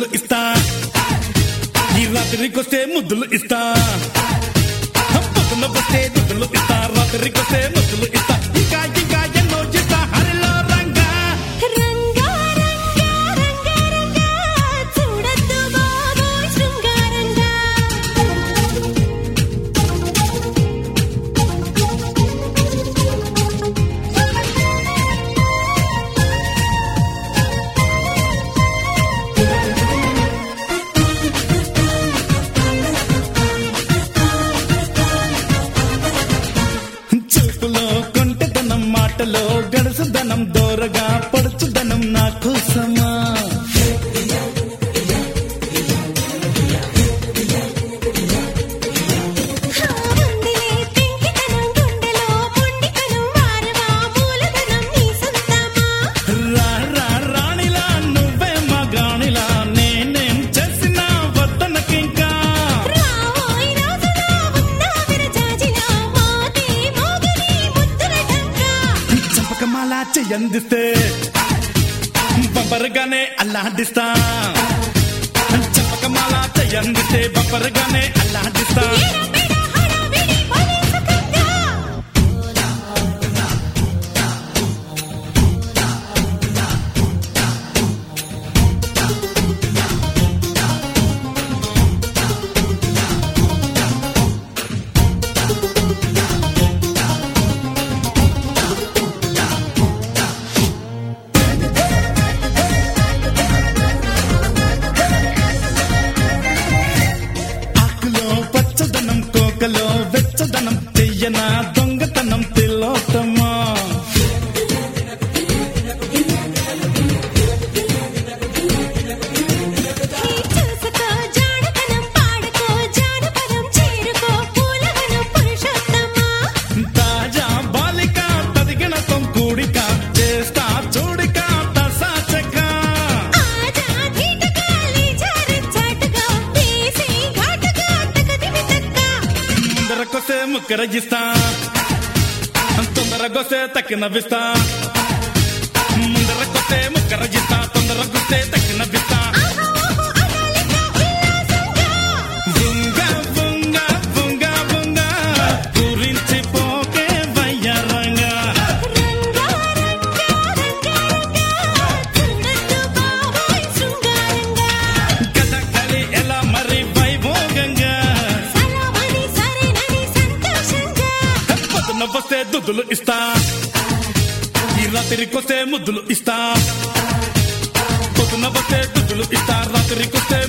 ముద్దులు ఇస్తా ఈ రాత్రికొస్తే ముద్దులు ఇస్తా పొద్దున వస్తే ముద్దులు ఇస్తా రాత్రికొస్తే ముద్దులు ఇస్తా ఇంకా ఇంకా ఎన్నో ఇస్తా హరిలో రంగా రంగా రంగా రంగా రంగా చూడొద్దు బాబోయ్ శృంగారంగా చూపులో కొంటెదనం మాటలో గడుసుదనం దోరగా పడుచుదనం నా కోసమా ఉందిలే పెంకితనం గుండెలో మొండితనం వారవా మూలధనం నీ సొంతమా రా రా రాణిలా నువ్వే మగాణిలా నేనేం చేసినా వద్దనకింకా రావోయ్ రాజులా ఉన్నా విరజాజిలా మోతే మోగని ముద్దుల డంకా చంపకమాల చెయ్యందిస్తే బంపరుగానే అల్లాడిస్తా చంపకమాల చెయ్యందిస్తే బంపరుగానే అల్లాడిస్తా ఎడబెడ హడావిడి భలే సుఖంగా ఆకులో పచ్చదనం కోకలో వెచ్చదనం చెయ్యన దొంగతనం తిలోతమా చూసుకో జానపదం పాడుకో జానపదం చేరుకో పూలవనం పురుషోత్తమా తాజా బాలిక తదిగిన కూడిక చేస్తా చూడిక తసాచక ఆజా ధీటుగా లేజారి చాటుగా వేసి ఘాటుగా తగదిమి తక్క ముందరకొస్తే ముక్కరగిస్తా తొందరగొస్తే తక్కినవిస్తా ముందరకొస్తే ముక్కరగిస్తా తొందరగొస్తే తక్కినవిస్తా ఆహా ఓహో అనాలిక ఉల్లాసంగా బుంగ బుంగ బుంగ బుంగ గురించి పోకే వయ్యారంగా రంగా రంగా రంగా రంగా చూడొద్దు బాబోయ్ శృంగారంగా కథకళి ఎలా మరి వైభోగంగా సరమని సరేనని సంతోషంగా పొద్దున వస్తే దుద్దులు ఇస్తా ఈ రాత్రికొస్తే ముద్దులు ఇస్తా పొద్దున వస్తే దుద్దులు ఇస్తా రాత్రికొస్తే